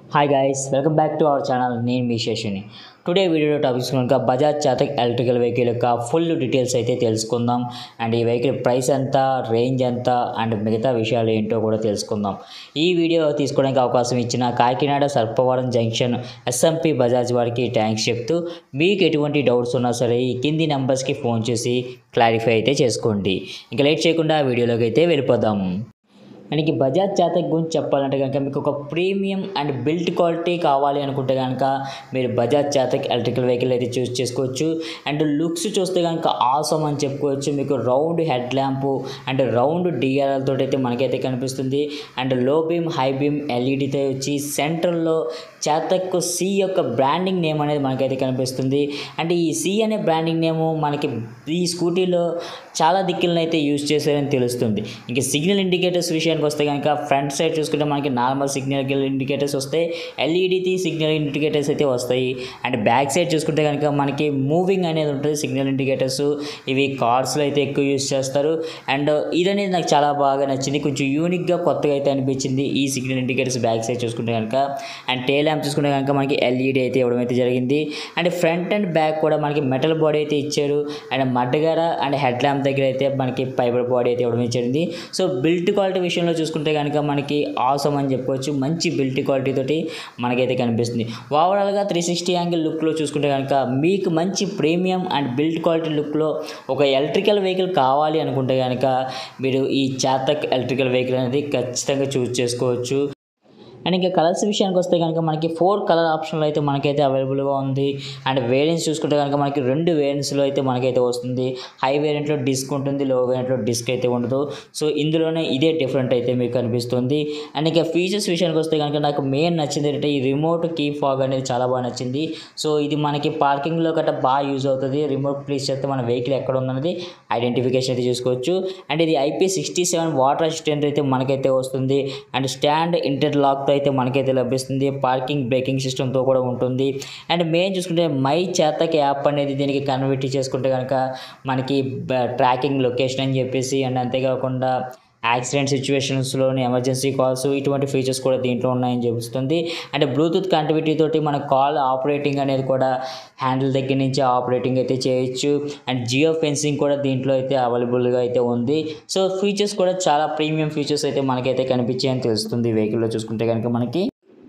hi guys welcome back to our channel నేను మీ శేషుని టుడే వీడియోలో టాపిక్స్ కనుక బజాజ్ చాతక్ ఎలక్ట్రికల్ వెహికల్ యొక్క ఫుల్ డీటెయిల్స్ అయితే తెలుసుకుందాం అండ్ ఈ వెహికల్ ప్రైస్ ఎంత రేంజ్ ఎంత అండ్ మిగతా విషయాలు ఏంటో కూడా తెలుసుకుందాం ఈ వీడియో తీసుకోవడానికి అవకాశం ఇచ్చిన కాకినాడ సర్పవరం జంక్షన్ ఎస్ఎంపి బజాజ్ వారికి థ్యాంక్స్ చెప్తూ మీకు ఎటువంటి డౌట్స్ ఉన్నా సరే ఈ కింది నెంబర్స్కి ఫోన్ చేసి క్లారిఫై అయితే చేసుకోండి ఇంకా లేట్ చేయకుండా వీడియోలోకి అయితే వెళ్ళిపోదాం మనకి బజాజ్ చాతక్ గురించి చెప్పాలంటే కనుక మీకు ఒక ప్రీమియం అండ్ బిల్ట్ క్వాలిటీ కావాలి అనుకుంటే కనుక మీరు బజాజ్ చాతక్ ఎలక్ట్రికల్ వెహికల్ అయితే చూస్ చేసుకోవచ్చు అండ్ లుక్స్ చూస్తే కనుక ఆసమ్ అని చెప్పుకోవచ్చు మీకు round head lamp and round DRL తోటి అయితే మనకైతే కనిపిస్తుంది అండ్ లో బీమ్ హై బీమ్ ఎల్ఈడితో వచ్చి సెంట్రల్లో చాతక్ సి యొక్క బ్రాండింగ్ నేమ్ అనేది మనకైతే కనిపిస్తుంది అంటే ఈ సి అనే బ్రాండింగ్ నేమ్ మనకి ఈ స్కూటీలో చాలా దిక్కులను అయితే యూజ్ చేశారని తెలుస్తుంది ఇంకా సిగ్నల్ ఇండికేటర్స్ విషయానికి వస్తే కనుక ఫ్రంట్ సైడ్ చూసుకుంటే మనకి నార్మల్ సిగ్నల్ ఇండికేటర్స్ వస్తాయి ఎల్ఈడిటి సిగ్నల్ ఇండికేటర్స్ అయితే వస్తాయి అండ్ బ్యాక్ సైడ్ చూసుకుంటే కనుక మనకి మూవింగ్ అనేది ఉంటుంది సిగ్నల్ ఇండికేటర్స్ ఇవి కార్స్లో అయితే ఎక్కువ యూజ్ చేస్తారు అండ్ ఇది అనేది నాకు చాలా బాగా నచ్చింది కొంచెం యూనిక్గా కొత్తగా అయితే అనిపించింది ఈ సిగ్నల్ ఇండికేటర్స్ బ్యాక్ సైడ్ చూసుకుంటే కనుక అండ్ టేల్ ల్యాంప్ చూసుకుంటే కనుక మనకి ఎల్ఈడి అయితే ఇవ్వడం అయితే జరిగింది అండ్ ఫ్రంట్ అండ్ బ్యాక్ కూడా మనకి మెటల్ బాడీ అయితే ఇచ్చారు and mudguard and head lamp దగ్గర అయితే మనకి ఫైబర్ బాడీ అయితే ఇవ్వడం జరిగింది సో బిల్ట్ క్వాలిటీ విషయంలో చూసుకుంటే కనుక మనకి ఆసమ్ అని చెప్పుకోవచ్చు మంచి బిల్ట్ క్వాలిటీ తోటి మనకైతే కనిపిస్తుంది ఓవరాల్గా త్రీ సిక్స్టీ యాంగిల్ లుక్లో చూసుకుంటే కనుక మీకు మంచి ప్రీమియం అండ్ బిల్ట్ క్వాలిటీ లుక్లో ఒక ఎలక్ట్రికల్ వెహికల్ కావాలి అనుకుంటే కనుక మీరు ఈ చాతక్ ఎలక్ట్రికల్ వెహికల్ అనేది ఖచ్చితంగా చూస్ చేసుకోవచ్చు అండ్ ఇంకా కలర్స్ విషయానికి వస్తే కనుక మనకి ఫోర్ కలర్ ఆప్షన్లో అయితే మనకైతే అవైలబుల్గా ఉంది అండ్ వేరియంట్స్ చూసుకుంటే కనుక మనకి రెండు వేరియంట్స్లో అయితే మనకైతే వస్తుంది హై వేరియంట్లో డిస్క్ ఉంటుంది లో వేరియంట్లో డిస్క్ అయితే ఉండదు సో ఇందులోనే ఇదే డిఫరెంట్ అయితే మీకు కనిపిస్తుంది అండ్ ఇంకా ఫీచర్స్ విషయానికి వస్తే కనుక నాకు మెయిన్ నచ్చింది ఏంటంటే ఈ రిమోట్ కీ ఫాగ్ అనేది చాలా బాగా నచ్చింది సో ఇది మనకి పార్కింగ్లో గట్రా బాగా యూజ్ అవుతుంది రిమోట్ ప్లేస్ చేస్తే మన వెహికల్ ఎక్కడ ఉందన్నది ఐడెంటిఫికేషన్ అయితే చూసుకోవచ్చు అండ్ ఇది IP sixty seven water assistant అయితే మనకైతే వస్తుంది అండ్ స్టాండ్ ఇంటర్ లాక్తో అయితే మనకైతే లభిస్తుంది పార్కింగ్ బ్రేకింగ్ సిస్టమ్తో కూడా ఉంటుంది అండ్ మెయిన్ చూసుకుంటే మై చేతకి యాప్ అనేది దీనికి కన్వర్ట్ చేసుకుంటే కనుక మనకి ట్రాకింగ్ లొకేషన్ అని చెప్పేసి అండ్ అంతేకాకుండా యాక్సిడెంట్ సిచ్యువేషన్స్లోని ఎమర్జెన్సీ కాల్స్ ఇటువంటి ఫీచర్స్ కూడా దీంట్లో ఉన్నాయని చూపిస్తుంది అండ్ బ్లూటూత్ కనెక్టివిటీ తోటి మన కాల్ ఆపరేటింగ్ అనేది కూడా హ్యాండిల్ దగ్గర నుంచి ఆపరేటింగ్ అయితే చేయొచ్చు అండ్ జియో ఫెన్సింగ్ కూడా దీంట్లో అయితే అవైలబుల్గా అయితే ఉంది సో ఫీచర్స్ కూడా చాలా ప్రీమియం ఫీచర్స్ అయితే మనకైతే కనిపించాయని తెలుస్తుంది వెహికల్లో చూసుకుంటే కనుక మనకి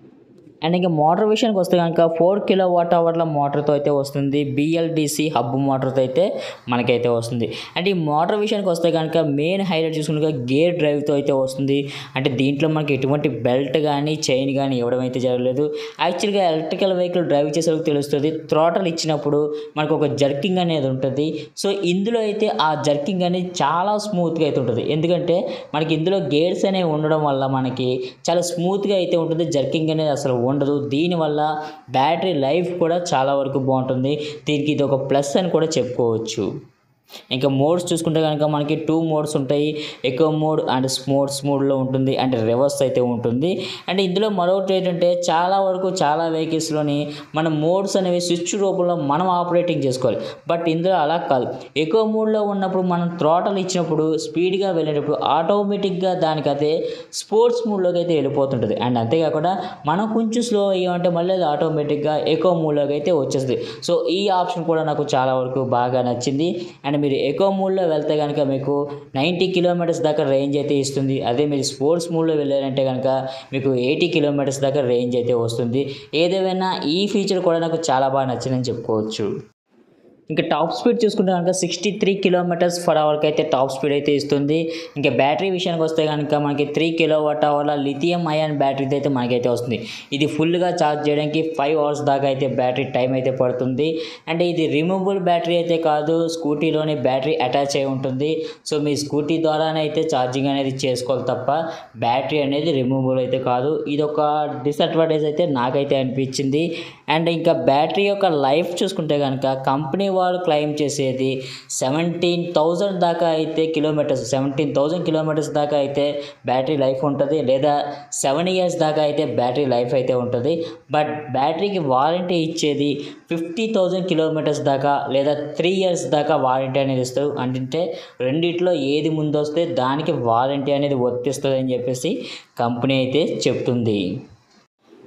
అండ్ ఇంకా మోటార్ విషయానికి వస్తే కనుక ఫోర్ కిలో వాట్ అవర్ల మోటార్తో అయితే వస్తుంది బిఎల్డిసి హబ్ మోటార్తో అయితే మనకైతే వస్తుంది అంటే ఈ మోటార్ విషయానికి వస్తే కనుక మెయిన్ హైలైట్ చూసుకుంటే గేర్ డ్రైవ్తో అయితే వస్తుంది అంటే దీంట్లో మనకి ఎటువంటి బెల్ట్ కానీ చైన్ కానీ ఇవ్వడం అయితే జరగలేదు యాక్చువల్గా ఎలక్ట్రికల్ వెహికల్ డ్రైవ్ చేసేందుకు తెలుస్తుంది థ్రోటల్ ఇచ్చినప్పుడు మనకు ఒక జర్కింగ్ అనేది ఉంటుంది సో ఇందులో అయితే ఆ జర్కింగ్ అనేది చాలా స్మూత్గా అయితే ఉంటుంది ఎందుకంటే మనకి ఇందులో గేర్స్ అనేవి ఉండడం వల్ల మనకి చాలా స్మూత్గా అయితే ఉంటుంది జర్కింగ్ అనేది అసలు ఉండదు దీనివల్ల బ్యాటరీ లైఫ్ కూడా చాలా వరకు బాగుంటుంది దీనికి ఇది ఒక ప్లస్ అని కూడా చెప్పుకోవచ్చు ఇంకా మోడ్స్ చూసుకుంటే కనుక మనకి టూ మోడ్స్ ఉంటాయి ఎకో మోడ్ అండ్ స్పోర్ట్స్ మోడ్లో ఉంటుంది అండ్ రివర్స్ అయితే ఉంటుంది అండ్ ఇందులో మరొకటి ఏంటంటే చాలా వరకు చాలా వెహికల్స్లోని మన మోడ్స్ అనేవి స్విచ్ రూపంలో మనం ఆపరేటింగ్ చేసుకోవాలి బట్ ఇందులో అలా కాదు ఎకో మోడ్లో ఉన్నప్పుడు మనం థ్రోటల్ ఇచ్చినప్పుడు స్పీడ్గా వెళ్ళేటప్పుడు ఆటోమేటిక్గా దానికి అదే స్పోర్ట్స్ మోడ్లోకి అయితే వెళ్ళిపోతుంటుంది అండ్ అంతేకాకుండా మనం కొంచెం స్లో అయ్యామంటే మళ్ళీ అది ఆటోమేటిక్గా ఎకో మోడ్లోకి అయితే వచ్చేస్తుంది సో ఈ ఆప్షన్ కూడా నాకు చాలా వరకు బాగా నచ్చింది అండ్ మీరు ఎకో మూడ్లో వెళ్తే కనుక మీకు నైంటీ కిలోమీటర్స్ దాకా రేంజ్ అయితే ఇస్తుంది అదే మీరు స్పోర్ట్స్ మూడ్లో వెళ్ళారంటే కనుక మీకు ఎయిటీ కిలోమీటర్స్ దాకా రేంజ్ అయితే వస్తుంది ఏదేమైనా ఈ ఫీచర్ కూడా నాకు చాలా బాగా నచ్చిందని చెప్పుకోవచ్చు ఇంకా టాప్ స్పీడ్ చూసుకుంటే కనుక సిక్స్టీ త్రీ కిలోమీటర్స్ ఫర్ అవర్కి అయితే టాప్ స్పీడ్ అయితే ఇస్తుంది ఇంకా బ్యాటరీ విషయానికి వస్తే కనుక మనకి త్రీ కిలో వాట్ అవర్ల లిథియం అయాన్ బ్యాటరీతో అయితే మనకైతే వస్తుంది ఇది ఫుల్గా ఛార్జ్ చేయడానికి ఫైవ్ అవర్స్ దాకా అయితే బ్యాటరీ టైం అయితే పడుతుంది అండ్ ఇది రిమూవబుల్ బ్యాటరీ అయితే కాదు స్కూటీలోని బ్యాటరీ అటాచ్ అయి ఉంటుంది సో మీ స్కూటీ ద్వారానే అయితే ఛార్జింగ్ అనేది చేసుకోవాలి తప్ప బ్యాటరీ అనేది రిమూవబుల్ అయితే కాదు ఇది ఒక డిసడ్వాంటేజ్ అయితే నాకైతే అనిపించింది అండ్ ఇంకా బ్యాటరీ యొక్క లైఫ్ చూసుకుంటే కనుక కంపెనీ వాళ్ళు క్లెయిమ్ చేసేది సెవెంటీన్ థౌజండ్ దాకా అయితే కిలోమీటర్స్ సెవెంటీన్ థౌజండ్ కిలోమీటర్స్ దాకా అయితే బ్యాటరీ లైఫ్ ఉంటుంది లేదా సెవెన్ ఇయర్స్ దాకా అయితే బ్యాటరీ లైఫ్ అయితే ఉంటుంది బట్ బ్యాటరీకి వారంటీ ఇచ్చేది ఫిఫ్టీ థౌజండ్ కిలోమీటర్స్ దాకా లేదా త్రీ ఇయర్స్ దాకా వారంటీ అనేది ఇస్తారు అంటే రెండిట్లో ఏది ముందు వస్తే దానికి వారంటీ అనేది వర్తిస్తుంది అని చెప్పేసి కంపెనీ అయితే చెప్తుంది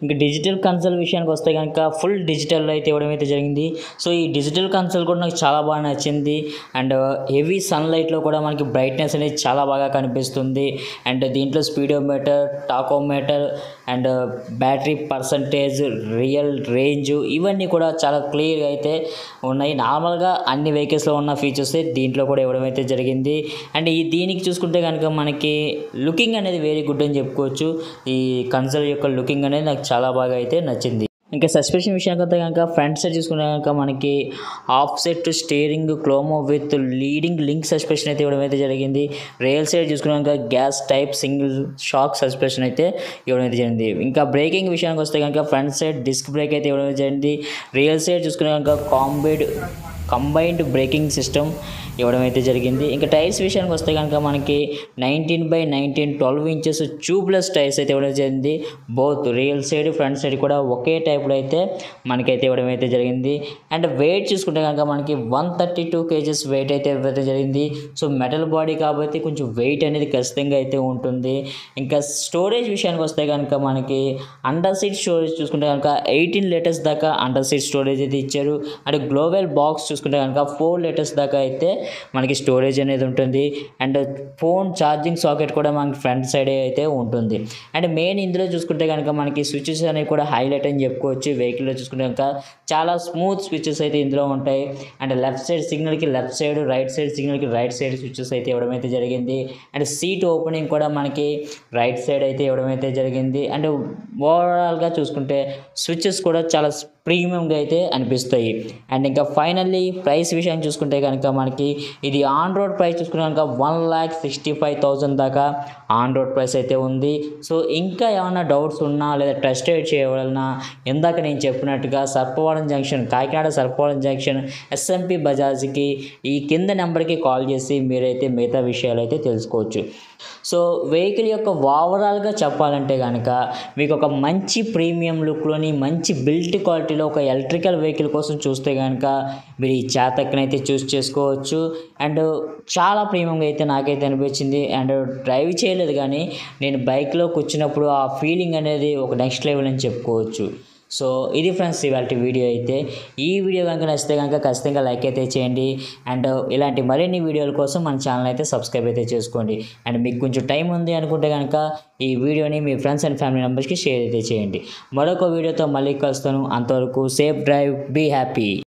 ఇంకా డిజిటల్ కన్సోల్ విషయానికి వస్తే కనుక ఫుల్ డిజిటల్ అయితే ఇవ్వడం అయితే జరిగింది సో ఈ డిజిటల్ కన్సోల్ కూడా నాకు చాలా బాగా నచ్చింది అండ్ హెవీ సన్లైట్లో కూడా మనకి బ్రైట్నెస్ అనేది చాలా బాగా కనిపిస్తుంది అండ్ దీంట్లో speedometer tachometer and battery percentage real range ఇవన్నీ కూడా చాలా క్లియర్గా అయితే ఉన్నాయి నార్మల్గా అన్ని వెహికల్స్లో ఉన్న ఫీచర్స్ దీంట్లో కూడా ఇవ్వడం అయితే జరిగింది అండ్ ఈ దీనికి చూసుకుంటే కనుక మనకి లుకింగ్ అనేది వెరీ గుడ్ అని చెప్పుకోవచ్చు ఈ కన్సోల్ యొక్క లుకింగ్ అనేది నాకు చాలా బాగా అయితే నచ్చింది ఇంకా సస్పెన్షన్ విషయానికి వస్తే కనుక ఫ్రంట్ సైడ్ చూసుకుంటే కనుక మనకి ఆఫ్ సెట్ స్టీరింగ్ క్లోమో విత్ లీడింగ్ లింక్ సస్పెన్షన్ అయితే ఇవ్వడం అయితే జరిగింది రేల్ సైడ్ చూసుకునే కనుక gas type single shock suspension అయితే ఇవ్వడం అయితే జరిగింది ఇంకా బ్రేకింగ్ విషయానికి వస్తే కనుక ఫ్రంట్ సైడ్ డిస్క్ బ్రేక్ అయితే ఇవ్వడం అయితే జరిగింది రియల్ సైడ్ చూసుకునే కనుక కాంబైడ్ కంబైన్డ్ బ్రేకింగ్ సిస్టమ్ ఇవ్వడం అయితే జరిగింది ఇంకా టైర్స్ విషయానికి వస్తే కనుక మనకి nineteen by nineteen twelve inches tubeless tyres అయితే ఇవ్వడం జరిగింది both rear side front side కూడా ఒకే టైప్లో అయితే మనకైతే ఇవ్వడం అయితే జరిగింది అండ్ వెయిట్ చూసుకుంటే కనుక మనకి one thirty two kgs weight అయితే ఇవ్వడం జరిగింది సో మెటల్ బాడీ కాబట్టి కొంచెం వెయిట్ అనేది ఖచ్చితంగా అయితే ఉంటుంది ఇంకా స్టోరేజ్ విషయానికి వస్తే కనుక మనకి అండర్ సీట్ స్టోరేజ్ చూసుకుంటే కనుక ఎయిటీన్ లీటర్స్ దాకా అండర్ సీట్ స్టోరేజ్ అయితే ఇచ్చారు అండ్ గ్లోబల్ బాక్స్ చూసుకుంటే కనుక ఫోర్ లీటర్స్ దాకా అయితే మనకి స్టోరేజ్ అనేది ఉంటుంది అండ్ ఫోన్ ఛార్జింగ్ సాకెట్ కూడా మనకి ఫ్రంట్ సైడ్ అయితే ఉంటుంది అండ్ మెయిన్ ఇందులో చూసుకుంటే కనుక మనకి స్విచెస్ అనేవి కూడా హైలైట్ అని చెప్పుకోవచ్చు వెహికల్లో చూసుకుంటే కనుక చాలా స్మూత్ స్విచెస్ అయితే ఇందులో ఉంటాయి అండ్ లెఫ్ట్ సైడ్ సిగ్నల్కి లెఫ్ట్ సైడ్ రైట్ సైడ్ సిగ్నల్కి రైట్ సైడ్ స్విచెస్ అయితే ఇవ్వడం అయితే జరిగింది అండ్ సీట్ ఓపెనింగ్ కూడా మనకి రైట్ సైడ్ అయితే ఇవ్వడం అయితే జరిగింది అండ్ ఓవరాల్గా చూసుకుంటే స్విచెస్ కూడా చాలా ప్రీమియంగా అయితే అనిపిస్తాయి అండ్ ఇంకా ఫైనల్లీ ప్రైస్ విషయాన్ని చూసుకుంటే కనుక మనకి ఇది ఆన్ రోడ్ ప్రైస్ చూసుకుంటే కనుక one lakh sixty five thousand దాకా ఆన్ రోడ్ ప్రైస్ అయితే ఉంది సో ఇంకా ఏమైనా డౌట్స్ ఉన్నా లేదా టెస్ట్ రైడ్ చేయవలన ఇందాక నేను చెప్పినట్టుగా Sarpavaram junction Kakinada Sarpavaram junction SMP బజాజ్కి ఈ కింద నెంబర్కి కాల్ చేసి మీరైతే మిగతా విషయాలు అయితే తెలుసుకోవచ్చు సో వెహికల్ యొక్క ఓవరాల్గా చెప్పాలంటే కనుక మీకు ఒక మంచి ప్రీమియం లుక్లోని మంచి బిల్ట్ క్వాలిటీలో ఒక ఎలక్ట్రికల్ వెహికల్ కోసం చూస్తే కనుక మీరు ఈ చేతక్ని అయితే చూస్ చేసుకోవచ్చు అండ్ చాలా ప్రీమియంగా అయితే నాకైతే అనిపించింది అండ్ డ్రైవ్ చేయలేదు కానీ నేను బైక్లో కూర్చున్నప్పుడు ఆ ఫీలింగ్ అనేది ఒక నెక్స్ట్ లెవెల్ అని చెప్పుకోవచ్చు సో ఇది ఫ్రెండ్స్ ఇవాళ వీడియో అయితే ఈ వీడియో కనుక నచ్చితే కనుక ఖచ్చితంగా లైక్ అయితే చేయండి అండ్ ఇలాంటి మరిన్ని వీడియోల కోసం మన ఛానల్ అయితే సబ్స్క్రైబ్ అయితే చేసుకోండి అండ్ మీకు కొంచెం టైం ఉంది అనుకుంటే కనుక ఈ వీడియోని మీ ఫ్రెండ్స్ అండ్ ఫ్యామిలీ మెంబర్స్కి షేర్ అయితే చేయండి మరొక వీడియోతో మళ్ళీ కలుస్తాను అంతవరకు సేఫ్ డ్రైవ్ బీ హ్యాపీ